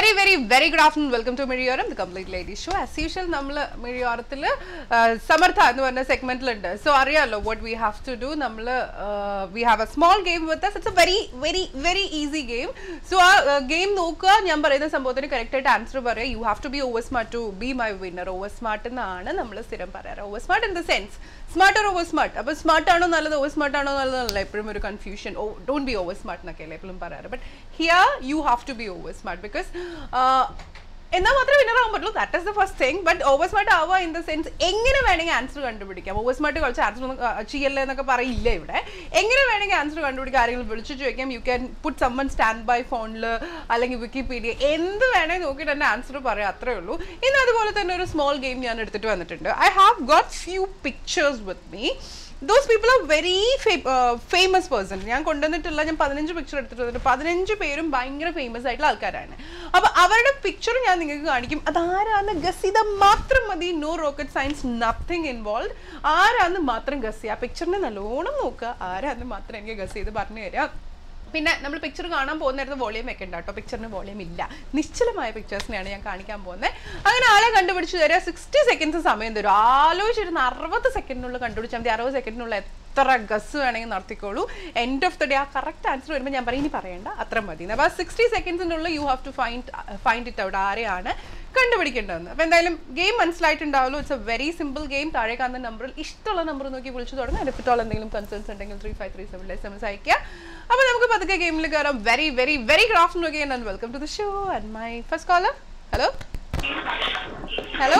Very very very good afternoon welcome to Mizhiyoram the complete lady show as usual നമ്മൾ മിഴിയോരത്തിൽ സമർത്ഥ എന്ന് പറഞ്ഞ സെഗ്മെന്റിലുണ്ട് സോ അറിയാലോ what we have to do നമ്മൾ we have a small game with it's a very very very easy game so ah game നോക്കുക ഞാൻ പറയുന്ന സംഭവത്തിന് കറക്റ്റ് ആയിട്ട് ആൻസർ പറയാം you have to be over smart to be my winner over smart എന്നാണ് നമ്മൾ സ്ഥിരം പറയാറ് over smart in the sense smart or over smart അപ്പോൾ സ്മാർട്ട് ആണോ നല്ലത് ഓവർ സ്മാർട്ട് ആണോ നല്ലതല്ല എപ്പോഴും ഒരു confusion oh don't be over smart എന്നൊക്കെ അല്ലേ എപ്പോഴും പറയാറ് but here you have to be over smart because എന്നാൽ മാത്രമേ വിന്നർ ആവാൻ പറ്റുള്ളൂ that is the first thing but over smart ആവുക ഇൻ ദ സെൻസ് എങ്ങനെ വേണമെങ്കിൽ ആൻസർ കണ്ടുപിടിക്കാം ഓവർ സ്മാർട്ട് കളിച്ച് ആൻസർ ഒന്നും ആ, ചെയ്യല്ലേ എന്നൊക്കെ പറയില്ല ഇവിടെ എങ്ങനെ വേണമെങ്കിൽ ആൻസർ കണ്ടുപിടിക്കാം ആരെങ്കിലും വിളിച്ചു ചോദിക്കാം you can put someone stand by ഫോണിൽ അല്ലെങ്കിൽ വിക്കിപീഡിയ എന്ത് വേണേൽ നോക്കിയിട്ട് എൻ്റെ ആൻസർ പറയാം അത്രേ ഉള്ളൂ ഇന്ന് അതുപോലെ തന്നെ ഒരു സ്മോൾ ഗെയിം ഞാൻ എടുത്തിട്ട് വന്നിട്ടുണ്ട് I have got few pictures with me those people are very famous person ഞാൻ കൊണ്ടുവന്നിട്ടുള്ള ഞാൻ പതിനഞ്ച് പിക്ചർ എടുത്തിട്ട് വന്നിട്ട് പതിനഞ്ച് പേരും ഭയങ്കര ഫേമസ് ആയിട്ടുള്ള ആൾക്കാരാണ് അപ്പൊ അവരുടെ പിക്ചർ ഞാൻ നിങ്ങൾക്ക് കാണിക്കും അതാരാന്ന് ഗസ് ചെയ്താൽ മാത്രം മതി no rocket science nothing involve ആരാന്ന് മാത്രം ഗസ് ചെയ്യുക ആ പിക്ചറിനെ നല്ലോണം നോക്കുക ആരാന്ന് മാത്രം എനിക്ക് ഗസ് ചെയ്ത് പറഞ്ഞു തരാം പിന്നെ നമ്മൾ പിക്ചർ കാണാൻ പോകുന്ന നേരത്ത് വോളിയം വെക്കണ്ട കേട്ടോ പിക്ചറിന് വോളിയം ഇല്ല നിശ്ചലമായ പിക്ചേഴ്സിനെയാണ് ഞാൻ കാണിക്കാൻ പോകുന്നത് അങ്ങനെ ആളെ കണ്ടുപിടിച്ച് തരാം സിക്സ്റ്റി സെക്കൻഡ്സ് സമയം തരും ആലോചിച്ചിരുന്ന അറുപത് സെക്കൻഡിനുള്ളിൽ കണ്ടുപിടിച്ചാൽ മതി അറുപത് സെക്കൻഡിനുള്ളിൽ എത്ര ഗസ് വേണമെങ്കിൽ നടത്തിക്കോളൂ എൻഡ് ഓഫ് ദ ഡേ ആ കറക്റ്റ് ആൻസർ വരുമ്പോൾ ഞാൻ പറയും ഇനി പറയണ്ട അത്ര മതി അപ്പോൾ സിക്സ്റ്റി സെക്കൻഡ്സിനുള്ളിൽ you have to find find it out ആരെയാണ് കണ്ടുപിടിക്കേണ്ടതെന്ന് അപ്പോൾ എന്തായാലും ഗെയിം മനസ്സിലായിട്ടുണ്ടാവുമല്ലോ it's a very simple game താഴെ കാണുന്ന നമ്പറിൽ ഇഷ്ടമുള്ള നമ്പർ നോക്കി വിളിച്ചു തുടങ്ങും അതിനെപ്പറ്റുള്ള എന്തെങ്കിലും കൺസേൺസ് ഉണ്ടെങ്കിൽ three five three seven S M S അയക്കുക അപ്പോൾ നമുക്ക് പതുക്കെ ഗെയിമിൽ കയറാം വെരി വെരി വെരി ക്രാഫ്റ്റ് നോക്കി and welcome to the show and my first caller hello hello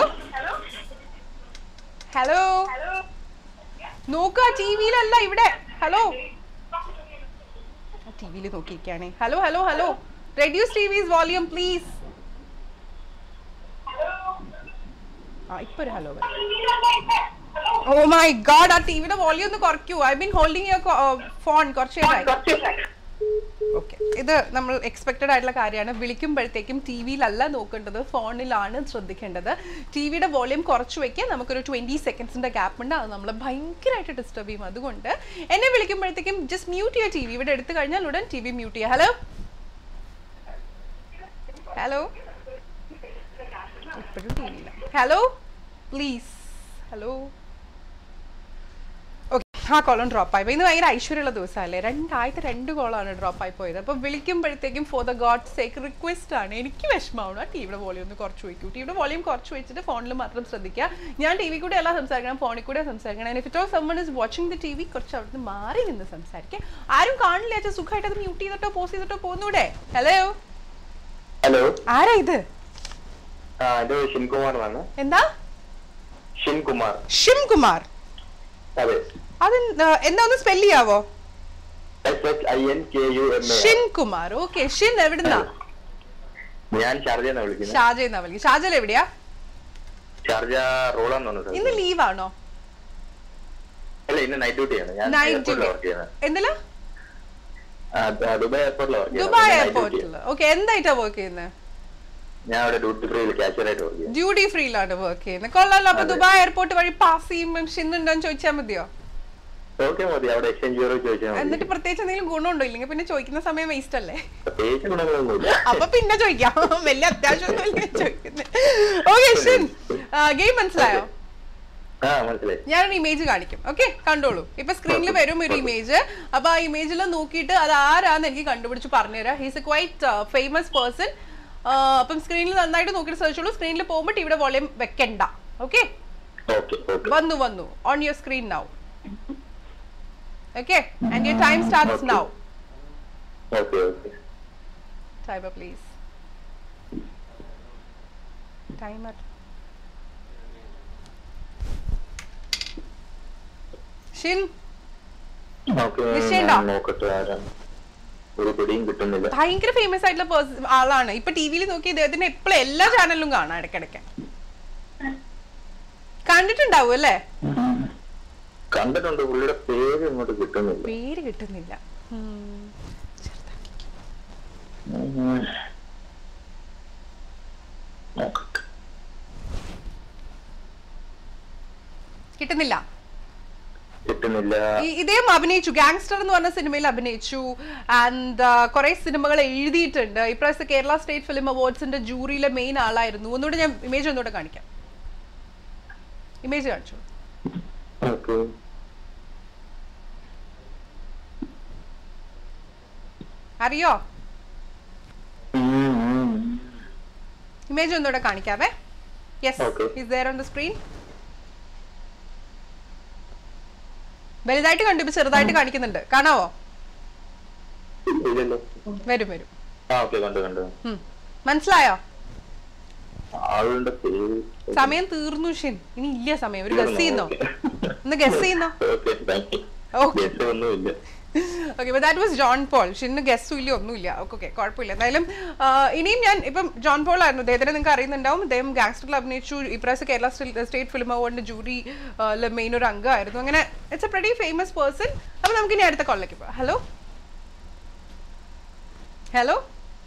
hello നോക്കുക ടി വിയിലല്ല ഇവിടെ ഹലോ ടി വിയിൽ നോക്കിയിരിക്കുകയാണേ hello hello hello reduce T V's volume please ആ ഇപ്പൊ ഒരു ഹലോ ഓ മൈ ഗാഡ് ആ ടിവിയുടെ വോളിയം ഒന്ന് കുറയ്ക്കൂ I been holding your phone കുറച്ച് നേരമായി ഓക്കെ ഇത് നമ്മൾ എക്സ്പെക്റ്റഡ് ആയിട്ടുള്ള കാര്യമാണ് വിളിക്കുമ്പോഴത്തേക്കും ടി വിയിലല്ല നോക്കേണ്ടത് ഫോണിലാണ് ശ്രദ്ധിക്കേണ്ടത് ടി വിയുടെ വോളിയം കുറച്ച് വെക്കുക നമുക്കൊരു ട്വൻറ്റി സെക്കൻഡ്സിൻ്റെ ഗ്യാപ്പ് ഉണ്ട് അത് നമ്മൾ ഭയങ്കരമായിട്ട് ഡിസ്റ്റർബ് ചെയ്യും അതുകൊണ്ട് എന്നെ വിളിക്കുമ്പോഴത്തേക്കും ജസ്റ്റ് മ്യൂട്ട് ചെയ്യുക ടി വി ഇവിടെ എടുത്തു കഴിഞ്ഞാൽ ഉടൻ ടി വി മ്യൂട്ട് ചെയ്യുക ഹലോ ഹലോ ഇപ്പോഴും ടി വിയില്ല ഹലോ പ്ലീസ് ഹലോ ഓക്കെ ആ കോളം ഡ്രോപ്പ് ആയി പോയി. ഇന്ന് ഭയങ്കര ഐശ്വര്യമുള്ള ദിവസമല്ലേ രണ്ടായിട്ട് രണ്ട് കോളാണ് ഡ്രോപ്പ് ആയി പോയത് അപ്പോൾ വിളിക്കുമ്പോഴത്തേക്കും for the god sake request ആണ് എനിക്ക് വിഷമമാണ് ആ ടിവിയുടെ വോളിയം ഒന്ന് കുറച്ച് വയ്ക്കൂ ടിവിയുടെ വോളിയം കുറച്ച് വെച്ചിട്ട് ഫോണിൽ മാത്രം ശ്രദ്ധിക്കുക ഞാൻ ടി വി കൂടെ അല്ല സംസാരിക്കണം ഫോണിൽ കൂടെ സംസാരിക്കണം if it all someone is watching the T V കുറച്ച് അവിടുന്ന് മാറി നിന്ന് സംസാരിക്കുക ആരും കാണില്ല വെച്ചാൽ സുഖമായിട്ട് അത് മ്യൂട്ട് ചെയ്തിട്ടോ പോസ് ചെയ്തിട്ടോ പോകുന്നൂടെ ഹലോ ഹലോ ആരാ ഇത് ആ ഇത് ഷിൻകുമാർ ആണ് എന്താ ഷിൻകുമാർ ഷിം കുമാർ അതെ അത് എന്താ ഒന്ന് സ്പെല് ചെയ്യാവോ S H I N K U M A Shin Kumar okay Shin എവിടുന്നാ ഞാൻ ഷാർജ എന്നാ വിളിക്കുന്നത് ഷാജ എന്നാ വിളിക്കും ഷാജൽ എവിടെയാ ഷാർജ റോളാന്ന് പറഞ്ഞു ഇന്ന് ലീവാണോ അല്ല ഇന്ന് നൈറ്റ് ഡ്യൂട്ടിയാണ് ഞാൻ നൈറ്റ് എയർപോർട്ടിലാണ് വർക്ക് ചെയ്യുന്നത് എന്തിലാ ആ, ആ, ദുബായ് എയർപോർട്ടിലാണ് വർക്ക് ദുബായ് ചെയ്യുന്നത് എയർപോർട്ടിൽ ഓക്കെ എന്തായിട്ടാ വർക്ക് ചെയ്യുന്നത് ഞാൻ അവിടെ ഡ്യൂട്ടി ഫ്രീ ക്യാഷ്യറായിട്ട് വർക്ക് ചെയ്യുന്നത് ഡ്യൂട്ടി ഫ്രീയിലാണ് വർക്ക് ചെയ്യുന്നത് കൊള്ളാലോ അപ്പൊ ദുബായ് എയർപോർട്ട് വഴി പാസ് ചെയ്യുമ്പോൾ ഷിന്നുണ്ടോന്ന് ചോദിച്ചാൽ മതിയോ ഓക്കെ മതി അവിടെ എക്സ്ചേഞ്ച് ചെയ്തോ ചോദിച്ചാൽ മതി എന്നിട്ട് പ്രത്യേകിച്ച് എന്തെങ്കിലും ഗുണമുണ്ടോ ഇല്ലെങ്കിൽ പിന്നെ ചോദിക്കുന്ന സമയം വേസ്റ്റ് അല്ലേ പ്രത്യേകിച്ച് ഗുണങ്ങളൊന്നുമില്ല അപ്പൊ പിന്നെ ചോദിക്കാം വലിയ അത്യാവശ്യമൊന്നുമില്ല ചോദിക്കുന്നത് ഓക്കെ ഷിൻ ഗെയിം മനസ്സിലായോ ആ മനസ്സിലായി ഞാനൊരു ഇമേജ് കാണിക്കും ഓക്കെ കണ്ടോളൂ ഇപ്പൊ സ്ക്രീനിൽ വരും ഒരു ഇമേജ് അപ്പൊ ആ ഇമേജിൽ നോക്കിയിട്ട് അത് ആരാന്ന് എനിക്ക് കണ്ടുപിടിച്ച് പറഞ്ഞുതരാം he's a quite famous person അപ്പം സ്ക്രീനിൽ നന്നായിട്ട് നോക്കിയിട്ട് സെർച്ച് ഉള്ളൂ സ്ക്രീനിൽ പോകുമ്പോൾ ടിവിയുടെ വോളിയം വെക്കണ്ട ഓക്കെ ഓക്കെ ഓക്കെ വന്നു വന്നു on your screen now okay and your time starts now okay okay timer please timer Shin okay നിശ്ചയുണ്ടോ? ഞാൻ നോക്കട്ടെ ആരാണ് ഒരു പിടിയും കിട്ടുന്നില്ല ഭയങ്കര ഫേമസ് ആയിട്ടുള്ള പേഴ്സൺ ആളാണ് ഇപ്പൊ ടി വിയിൽ നോക്കി ഇദ്ദേഹത്തിന് എപ്പോഴും എല്ലാ ചാനലിലും കാണാം ഇടയ്ക്കിടയ്ക്ക് കണ്ടിട്ടുണ്ടാവും അല്ലേ കണ്ടിട്ടുണ്ട് പുള്ളിയുടെ പേര് ഇങ്ങോട്ട് കിട്ടുന്നില്ല പേര് കിട്ടുന്നില്ല ഉം. ഉം. നോക്കട്ടെ. കിട്ടുന്നില്ല കിട്ടുന്നില്ല ഈ- ഇദ്ദേഹം അഭിനയിച്ചു ഗാങ്സ്റ്റർ എന്ന് പറഞ്ഞ സിനിമയിൽ അഭിനയിച്ചു ആൻഡ് കുറെ സിനിമകൾ എഴുതിയിട്ടുണ്ട് ഇപ്രാവശ്യത്തെ കേരള സ്റ്റേറ്റ് ഫിലിം അവാർഡ്സിന്റെ ജൂറിയിലെ മെയിൻ ആളായിരുന്നു ഒന്നുകൂടെ ഞാൻ ഇമേജ് ഒന്നുകൂടെ കാണിക്കാം ഇമേജ് കാണിച്ചു ഓക്കെ അറിയോ ഇമേജ് ഒന്നുകൂടെ കാണിക്കാവേ yes Okay. Is there on the screen വലുതായിട്ട് കണ്ടു ഇപ്പൊ ചെറുതായിട്ട് കാണിക്കുന്നുണ്ട് കാണാവോ ഇല്ലല്ലോ വരും വരും ആ ഓക്കെ കണ്ടു കണ്ടു ഉം. മനസ്സിലായോ ആളുടെ പേര് സമയം തീർന്നു ഷിൻ ഇനി ഇല്ല സമയം ഒരു ഗസ് ചെയ്യുന്നോ ഒന്ന് ഗസ് ചെയ്യുന്നോ okay thank you okay guess ഒന്നുമില്ല okay that was John Paul ഷിന്ന് ഗസ്റ്റും ഇല്ല ഒന്നുമില്ല ഓക്കെ ഓക്കെ കുഴപ്പമില്ല എന്തായാലും ആ, ഇനിയും ഞാൻ ഇപ്പം ജോൺ പോൾ ആയിരുന്നു അദ്ദേഹത്തിനെ നിങ്ങൾക്ക് അറിയുന്നുണ്ടാവും അദ്ദേഹം ഗാങ്സ്റ്ററിൽ അഭിനയിച്ചു ഇപ്രാവശ്യം കേരള സ്റ്റേറ്റ് ഫിലിം അവാർഡിന്റെ ജൂറി മെയിൻ ഒരു അംഗമായിരുന്നു അങ്ങനെ it's a pretty famous person അപ്പൊ നമുക്ക് ഇനി അടുത്ത കോളിലേക്ക് പോവാം ഹലോ ഹലോ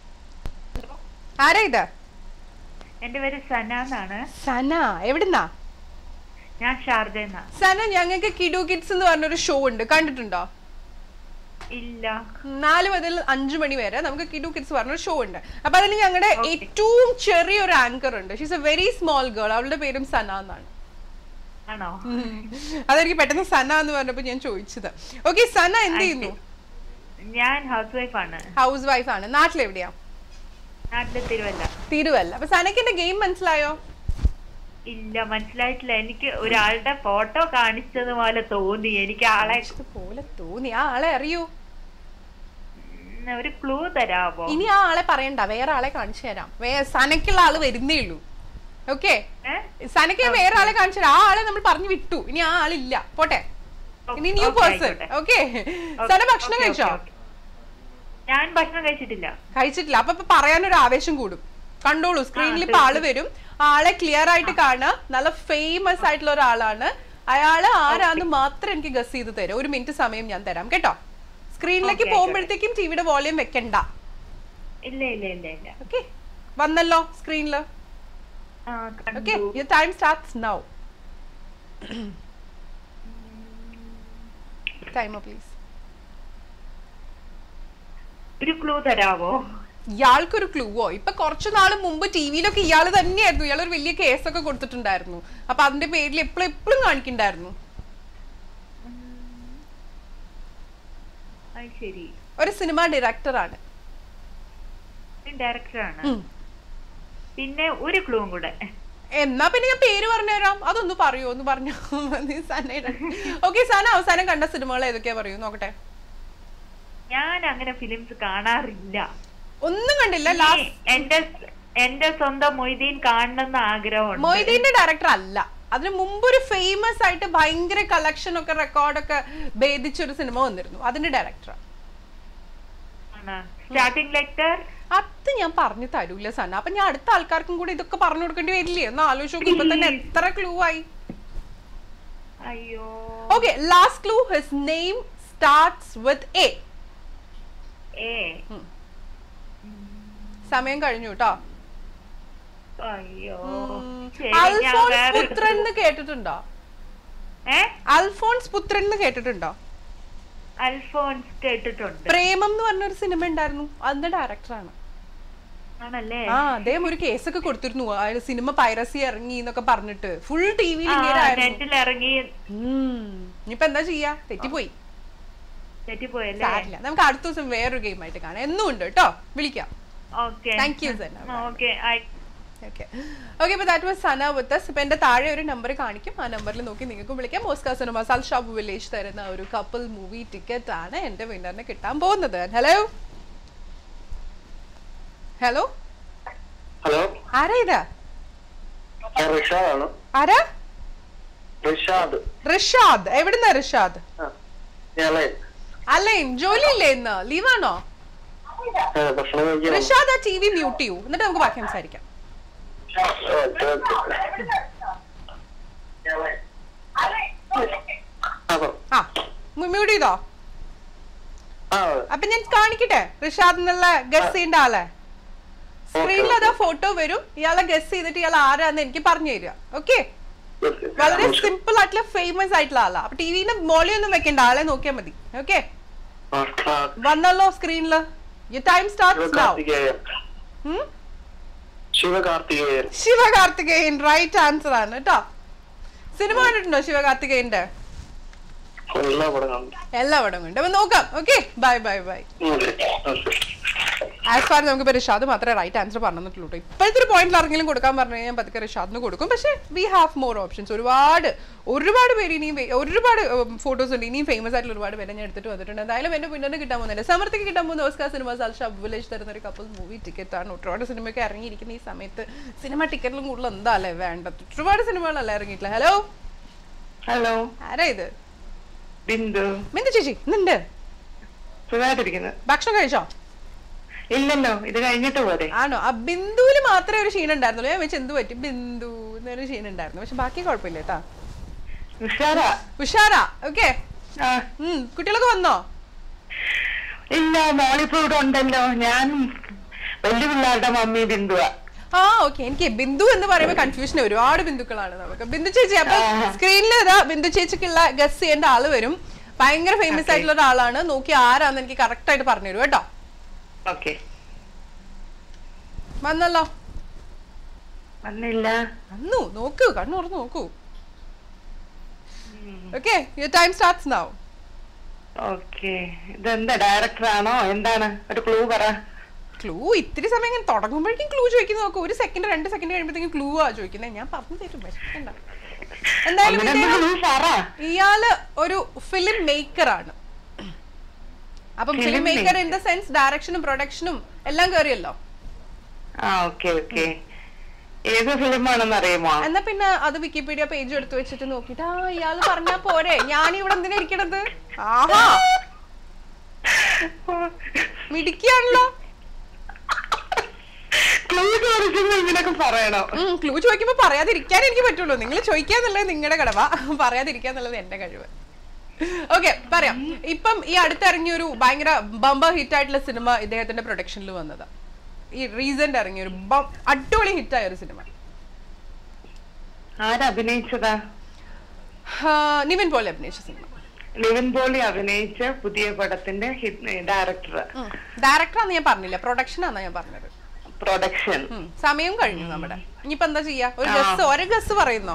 ആരാ ഇത് എന്റെ പേര് സന എന്നാണ് സന എവിടുന്നാ ഞാൻ ഷാർജന്നാ സന ഞങ്ങൾക്ക് കിഡു കിഡ്സ് എന്ന് പറഞ്ഞൊരു ഷോ ഉണ്ട് കണ്ടിട്ടുണ്ടോ ഇല്ല നാല് മുതൽ അഞ്ചു മണി വരെ നമുക്ക് കിഡു കിഡ്സ് പറഞ്ഞൊരു ഷോ ഉണ്ട് അപ്പൊ അതിൽ ഞങ്ങളുടെ ഏറ്റവും ചെറിയൊരു ആങ്കർ ഉണ്ട് she's a very small girl അവളുടെ പേരും സന എന്നാണ് ആണോ ഉം. അതെനിക്ക് പെട്ടെന്ന് സന എന്ന് പറഞ്ഞപ്പോ ഞാൻ ചോദിച്ചത് ഓക്കെ സന എന്ത് ചെയ്യുന്നു ഞാൻ ഹൗസ് വൈഫ് ആണ് ഹൗസ് വൈഫ് ആണ് നാട്ടിലെവിടെയാ നാട്ടിലെ തിരുവല്ല തിരുവല്ല അപ്പൊ സനക്ക് എന്റെ ഗെയിം മനസ്സിലായോ ഇല്ല മനസ്സിലായിട്ടില്ല എനിക്ക് ഒരാളുടെ ഫോട്ടോ കാണിച്ചത് പോലെ തോന്നി എനിക്ക് ആളെ പോലെ തോന്നി ആ ആളെ അറിയൂ ഉം, ഒരു ക്ലൂ തരാമോ ഇനി ആ ആളെ പറയണ്ട വേറെ ആളെ കാണിച്ചു തരാം വേ സനക്കുള്ള ആള് വരുന്നേ ഉള്ളൂ ഓക്കെ ഏ? സനക്ക് ഞാൻ വേറെ ആളെ കാണിച്ചു തരാം ആ ആളെ നമ്മൾ പറഞ്ഞു വിട്ടു ഇനി ആ ആളില്ല പോട്ടെ ഇനി ന്യൂ Okay, പേഴ്സൺ ആയിക്കോട്ടെ. ഓക്കെ Okay, സന ഭക്ഷണം okay, കഴിച്ചോ okay, okay. ഞാൻ ഭക്ഷണം കഴിച്ചിട്ടില്ല കഴിച്ചിട്ടില്ല അപ്പൊ ഇപ്പൊ പറയാനൊരു ആവേശം കൂടും കണ്ടോളൂ സ്ക്രീനിൽ ആ, ഇപ്പൊ ആള് വരും ആ ആളെ ക്ലിയർ ആയിട്ട് കാണാം നല്ല ഫേമസ് ആയിട്ടുള്ള ഒരാളാണ് അയാള് ആരാന്ന് മാത്രം എനിക്ക് ഗസ് ചെയ്ത് തരും ഒരു മിനിറ്റ് സമയം ഞാൻ തരാം കേട്ടോ സ്ക്രീനിലേക്ക് Okay, പോകുമ്പോഴത്തേക്കും ടിവിയുടെ വോളിയം വെക്കണ്ട ഇല്ല ഇല്ല ഇല്ല ഇല്ല ഓക്കെ വന്നല്ലോ സ്ക്രീനില് ആ ഓക്കെ കണ്ടു your time starts now timer please ഒരു ക്ലൂ തരാമോ ഇയാൾക്കൊരു ക്ലൂവോ ഇപ്പൊ കുറച്ചു നാൾ മുമ്പ് ടി വിയിലൊക്കെ ഇയാള് തന്നെയായിരുന്നു ഇയാൾ ഒരു വലിയ കേസൊക്കെ കൊടുത്തിട്ടുണ്ടായിരുന്നു അപ്പൊ അതിന്റെ പേരിൽ എപ്പോഴും എപ്പോഴും കാണിക്കണ്ടായിരുന്നു അത് ശരി ഒരു സിനിമ ഡയറക്ടറാണ് ഡയറക്ടറാണ് പിന്നെ ഒരു ക്ലൂവും കൂടെ എന്നാ പിന്നെ ഞാൻ പേര് പറഞ്ഞുതരാം അതൊന്ന് പറയൂ ഒന്ന് പറഞ്ഞു സനയുടെ ഓക്കെ സന അവസാനം കണ്ട സിനിമകൾ ഏതൊക്കെയാ പറയൂ നോക്കട്ടെ ഞാൻ അങ്ങനെ ഫിലിംസ് കാണാറില്ല ഒന്നും കണ്ടില്ല ലാസ്റ്റ് എന്റെ എന്റെ സ്വന്തം മൊയ്തീൻ കാണണമെന്ന് ആഗ്രഹമുണ്ട് മൊയ്തീന്റെ ഡയറക്ടർ അല്ല അതിന് മുമ്പ് ഒരു ഫേമസ് ആയിട്ട് ഭയങ്കര കളക്ഷൻ ഒക്കെ റെക്കോർഡൊക്കെ ഭേദിച്ചൊരു സിനിമ വന്നിരുന്നു അതിന്റെ ഡയറക്ടർ സ്റ്റാർട്ടിംഗ് ലെറ്റർ അത് ഞാൻ പറഞ്ഞു തരൂല സന അപ്പൊ ഞാൻ അടുത്ത ആൾക്കാർക്കും കൂടി ഇതൊക്കെ പറഞ്ഞു കൊടുക്കേണ്ടി വരില്ലേ ഒന്ന് ആലോചിച്ച് നോക്ക് ഇപ്പൊ തന്നെ എത്ര ക്ലൂ ആയി അയ്യോ okay last clue his name starts with a a സമയം കഴിഞ്ഞു കേട്ടോ അയ്യോ ശരി, ഞാൻ അൽഫോൺസ് വേറെ പുത്രൻ എന്ന് കേട്ടിട്ടുണ്ടോ ഏ അൽഫോൺസ് പുത്രൻ എന്ന് കേട്ടിട്ടുണ്ടോ അൽഫോൺസ് കേട്ടിട്ടുണ്ട് പ്രേമം എന്ന് പറഞ്ഞൊരു സിനിമ ഉണ്ടായിരുന്നു അതിന്റെ ഡയറക്ടറാണ് ആണല്ലേ ആ അദ്ദേഹം ഒരു കേസൊക്കെ കൊടുത്തിരുന്നു അയാൾ സിനിമ പൈറസി ഇറങ്ങി എന്നൊക്കെ പറഞ്ഞിട്ട് ഫുൾ ടി വിയിൽ ആ, ഇങ്ങനെ ആയിരുന്നു നെറ്റിൽ ഇറങ്ങി ഉം. ഇനിയിപ്പോ എന്താ ചെയ്യാ തെറ്റിപ്പോയി തെറ്റിപ്പോയല്ലേ സാരില്ല നമുക്ക് അടുത്ത ദിവസം വേറൊരു ഗെയിം ആയിട്ട് കാണാം എന്നും ഉണ്ട് കേട്ടോ വിളിക്കാം okay thank you Sana okay okay okay ഇപ്പൊ that was Sana with us. ഇപ്പൊ എന്റെ താഴെ ഒരു നമ്പർ കാണിക്കും ആ നമ്പറിൽ നോക്കി നിങ്ങൾക്ക് വിളിക്കാം മോസ്കാ സിനിമ സൽ ഷോപ്പ് വില്ലേജ് തരുന്ന ഒരു കപ്പിൾ മൂവി ടിക്കറ്റ് ആണ് എന്റെ വിന്നറിന് കിട്ടാൻ പോകുന്നത് ഹലോ ഹലോ ഹലോ ആരാ ഇതാ റിഷാദാണ് ആരാ റിഷാദ് റിഷാദ് എവിടുന്നാ റിഷാദ് ആ, ഞാനേ അല്ലേ ജോലി ഇല്ലേ ഇന്ന് ലീവാണോ ആ, ഭക്ഷണം കഴിക്കണം റിഷാദ് ആ ടി വി മ്യൂട്ട് ചെയ്യൂ എന്നിട്ട് നമുക്ക് ബാക്കി സംസാരിക്കാം ഓക്കെ ഓക്കെ ആ, പറ. ആ മ്യൂട്ട് ചെയ്തോ ആ അപ്പൊ ഞാൻ കാണിക്കട്ടെ റിഷാദ് എന്നുള്ള ഗസ് ചെയ്യേണ്ട ആളെ സ്ക്രീനിൽ അതാ ഫോട്ടോ വരും ഇയാളെ ഗസ് ചെയ്തിട്ട് ഇയാൾ ആരാന്ന് എനിക്ക് പറഞ്ഞു തരിക ഓക്കെ വളരെ സിമ്പിൾ ആയിട്ടുള്ള ഫേമസ് ആയിട്ടുള്ള ആളാ അപ്പൊ ടിവിന്റെ മോളി ഒന്നും വെക്കണ്ട ആളെ നോക്കിയാൽ മതി ഓക്കെ വന്നല്ലോ സ്ക്രീനില് you time starts now Sivakarthikeyan Sivakarthikeyan Sivakarthikeyan right answer ആണ് കേട്ടോ സിനിമ കണ്ടിട്ടുണ്ടോ ശിവകാർത്തികേയന്റെ എല്ലാ പടം കണ്ടു എല്ലാ പടം ഉണ്ട് അപ്പൊ നോക്കാം okay bye bye bye as far നമുക്ക് റിഷാദ് മാത്രമേ റൈറ്റ് ആൻസർ പറഞ്ഞിട്ടുള്ളൂ ട്ടോ. ഇപ്പോഴത്തെ ഒരു പോയിന്റിൽ ആരെങ്കിലും കൊടുക്കാൻ പറഞ്ഞു കഴിഞ്ഞാൽ പതുക്കെ റിഷാദിന് കൊടുക്കും പക്ഷേ വി ഹാവ് മോർ ഓപ്ഷൻസ് ഒരുപാട് ഒരുപാട് പേര് ഇനിയും വേ- ഒരുപാട് ഫോട്ടോസ് ഉണ്ട് ഇനിയും ഫേമസ് ആയിട്ടുള്ള ഒരുപാട് പേരെ ഞാൻ എടുത്തിട്ട് വന്നിട്ടുണ്ട് എന്തായാലും എന്റെ പിന്നീട് കിട്ടാൻ പോകുന്നില്ല സമർത്ഥിക്ക് കിട്ടാൻ പോകുന്ന ഓസ്കാർ സിനിമ സാൽഷ വില്ലേജ് തരുന്ന ഒരു കപ്പിൾ മൂവി ടിക്കറ്റ് ആണ് ഒരുപാട് സിനിമയൊക്കെ ഇറങ്ങിയിരിക്കുന്ന ഈ സമയത്ത് സിനിമ ടിക്കറ്റിലും കൂടുതൽ എന്താ അല്ലേ വേണ്ടത് ഒരുപാട് സിനിമകളല്ല ഇറങ്ങിയിട്ടില്ല ഹലോ ഹലോ ആരാ ഇത് ബിന്ദു ബിന്ദു ചേച്ചി ഇന്നുണ്ട് സുഖമായിട്ടിരിക്കുന്നു ഭക്ഷണം കഴിച്ചോ ഇല്ലല്ലോ ഇത് കഴിഞ്ഞിട്ട് പോരെ ആണോ ആ ബിന്ദുവില് മാത്രമേ ഒരു ക്ഷീണം ഉണ്ടായിരുന്നുള്ളൂ ഞാൻ വെച്ച് എന്ത് പറ്റി ബിന്ദു എന്നൊരു ക്ഷീണം ഉണ്ടായിരുന്നു പക്ഷെ ബാക്കി കുഴപ്പമില്ല കേട്ടാ ഉഷാറാ ഉഷാറാ ഓക്കെ ആ കുട്ടികളൊക്കെ വന്നോ ഇല്ല മോളിപ്പോ ഇവിടെ ഉണ്ടല്ലോ ഞാൻ വലിയ പിള്ളേരുടെ മമ്മി ബിന്ദുവാ ആ ഓക്കെ എനിക്ക് ബിന്ദു എന്ന് പറയുമ്പോൾ കൺഫ്യൂഷൻ ഒരുപാട് ബിന്ദുക്കളാണ് നമുക്ക് ബിന്ദു ചേച്ചി അപ്പൊ സ്ക്രീനിൽ ഇതാ ബിന്ദു ചേച്ചിക്കുള്ള ഗസ് ചെയ്യേണ്ട ആള് വരും ഭയങ്കര ഫേമസ് ആയിട്ടുള്ള ഒരാളാണ് നോക്കി ആരാന്ന് എനിക്ക് കറക്റ്റ് ആയിട്ട് പറഞ്ഞു തരും കേട്ടോ ഓക്കെ വന്നല്ലോ വന്നില്ല വന്നു നോക്കൂ കണ്ണു തുറന്ന് നോക്കൂ okay your time starts now okay ഇതെന്താ ഡയറക്ടർ ആണോ എന്താണ് ഒരു ക്ലൂ പറ ക്ലൂ ഇത്തിരി സമയം ഇങ്ങനെ തുടങ്ങുമ്പോഴേക്കും ക്ലൂ ചോദിക്കുന്നത് നോക്കൂ ഒരു സെക്കൻഡ് രണ്ട് സെക്കൻഡ് കഴിയുമ്പോഴത്തേക്കും ക്ലൂ ആ ചോദിക്കുന്നത് ഞാൻ പറഞ്ഞു തരും വിഷമിക്കണ്ട എന്തായാലും അങ്ങനെ ഇദ്ദേഹം- ക്ലൂ പറ ഇയാള് ഒരു ഫിലിം മേക്കർ ആണ് അപ്പം Film film maker in maker. The sense ഡയറക്ഷനും പ്രൊഡക്ഷനും എല്ലാം കയറിയല്ലോ ആ ഓക്കെ ഓക്കെ ഏത് ഫിലിമാണെന്ന് അറിയുമോ എന്നാ പിന്നെ അത് വിക്കിപീഡിയ പേജ് എടുത്തു വെച്ചിട്ട് നോക്കിട്ട് ആ ഇയാള് പറഞ്ഞാ പോരെ ഞാൻ ഇവിടെ എന്തിനാ ഇരിക്കണത് ആഹാ മിടിക്കാണല്ലോ ക്ലൂ ചോദിക്കുമ്പോ ഇങ്ങനൊക്കെ പറയണോ ക്ലൂ ചോദിക്കുമ്പോ പറയാതിരിക്കാൻ എനിക്ക് പറ്റുള്ളൂ നിങ്ങൾ ചോദിക്കാന്നുള്ളത് നിങ്ങളുടെ കടവ പറയാതിരിക്കാന്നുള്ളത് എന്റെ കഴിവ് ഓക്കെ പറയാം ഇപ്പം ഈ അടുത്തിറങ്ങിയ ഒരു ഭയങ്കര ബമ്പർ ഹിറ്റ് ആയിട്ടുള്ള സിനിമ ഇദ്ദേഹത്തിന്റെ പ്രൊഡക്ഷനിൽ വന്നത് ഈ റീസെന്റ് ഇറങ്ങിയ ഒരു ബം- അടിപൊളി ഹിറ്റായ ഒരു സിനിമ ആരഭിനയിച്ചതാ നിവിൻ പോലെ അഭിനയിച്ച സിനിമ നിവിൻ പോളി അഭിനയിച്ച പുതിയ പടത്തിന്റെ ഡയറക്ടർ ഡയറക്ടറാന്ന് ഞാൻ പറഞ്ഞില്ല പ്രൊഡക്ഷൻ ആണെന്ന് ഞാൻ പറഞ്ഞത് പ്രൊഡക്ഷൻ ഉം, സമയം കഴിഞ്ഞു നമ്മുടെ ഇനിയിപ്പോ എന്താ ചെയ്യാ ഒരു ആ. ഗസ് ഒരു ഗസ് പറയുന്നോ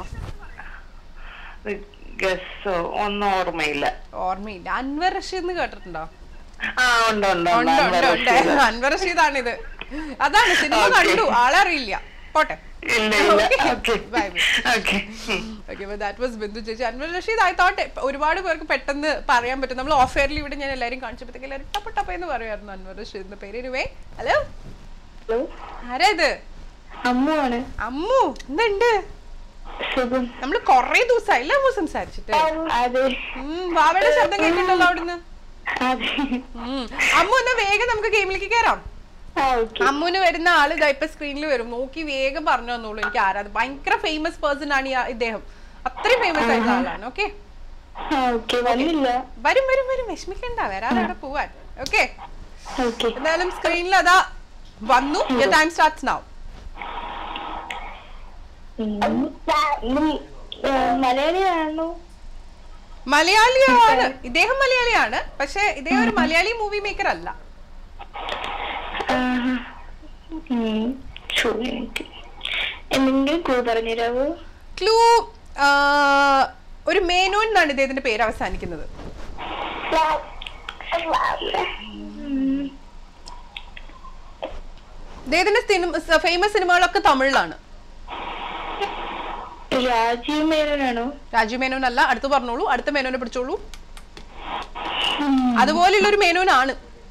ഗസ് ഒന്നും ഓർമ്മയില്ല ഓർമ്മയില്ല അൻവർ റഷീദ് എന്ന് കേട്ടിട്ടുണ്ടോ ആ ഉണ്ട് ഉണ്ട് ഉണ്ട്. ഉണ്ട് ഉണ്ട് അൻവർ ഉണ്ട് റഷീദ്. അൻവർ റഷീദാണിത് അതാണ് സിനിമ Okay. കണ്ടു ആളറിയില്ല പോട്ടെ ഇല്ല ഇല്ല Okay. Okay Bye, bye. Okay okay that was Bindu ചേച്ചി അൻവർ റഷീദ് ഐ തോട്ട് ഒരുപാട് പേർക്ക് പെട്ടെന്ന് പറയാൻ പറ്റും നമ്മൾ ഓഫ് എയറിൽ ഇവിടെ ഞാൻ എല്ലാവരും കാണിച്ചപ്പോഴത്തേക്ക് എല്ലാവരും ടപ്പ ടപ്പ എന്ന് പറയുമായിരുന്നു അൻവർ റഷീദിന്റെ പേര് ഇരുവേ ഹലോ ഹലോ ആരാ ഇത് അമ്മുവാണ് അമ്മു എന്തുണ്ട് സുഖം നമ്മൾ കൊറേ ദിവസമായില്ല അമ്മു സംസാരിച്ചിട്ട് അതെ ഉം, വാവയുടെ ശബ്ദം കേട്ടിട്ടുണ്ടല്ലോ അവിടുന്ന് അതെ ഉം. അമ്മു എന്നാ വേഗം നമുക്ക് ഗെയിമിലേക്ക് കയറാം ആ ഓക്കെ അമ്മുന് വരുന്ന ആള് ഇതാ ഇപ്പൊ സ്ക്രീനിൽ വരും നോക്കി വേഗം പറഞ്ഞു തന്നോളൂ എനിക്ക് ആരാ അത് ഭയങ്കര ഫേമസ് പേഴ്സൺ ആണ് ഈ ആ- ഇദ്ദേഹം അത്രയും ഫേമസ് ആയിട്ടുള്ള ആളാണ് ഓക്കെ ആ ഓക്കെ വന്നില്ല വരും വരും വരും വിഷമിക്കണ്ട വരാതെ അവിടെ പോവാൻ ഓക്കെ ഓക്കെ എന്തായാലും സ്ക്രീനിൽ അതാ വന്നു ടൈം സ്റ്റാർട്ട്സ് നൗ മലയാളിയാണോ മലയാളിയാണ് ഇദ്ദേഹം മലയാളിയാണ് പക്ഷെ ഇദ്ദേഹം ഒരു മലയാളി മൂവി മേക്കർ അല്ല എനിക്ക് എന്തെങ്കിലും ക്ലൂ പറഞ്ഞുതരാവോ ക്ലൂ ഒരു മേനോൻ എന്നാണ് ഇദ്ദേഹത്തിന്റെ പേര് അവസാനിക്കുന്നത് ഇദ്ദേഹത്തിന്റെ ഫേമസ് സിനിമകളൊക്കെ തമിഴിലാണ് രാജീവ് മേനോനാണോ രാജു മേനോൻ അല്ല അടുത്ത് പറഞ്ഞോളൂ അടുത്ത മേനോനെ പിടിച്ചോളൂ അതുപോലെയുള്ള ഒരു മേനോനാണ്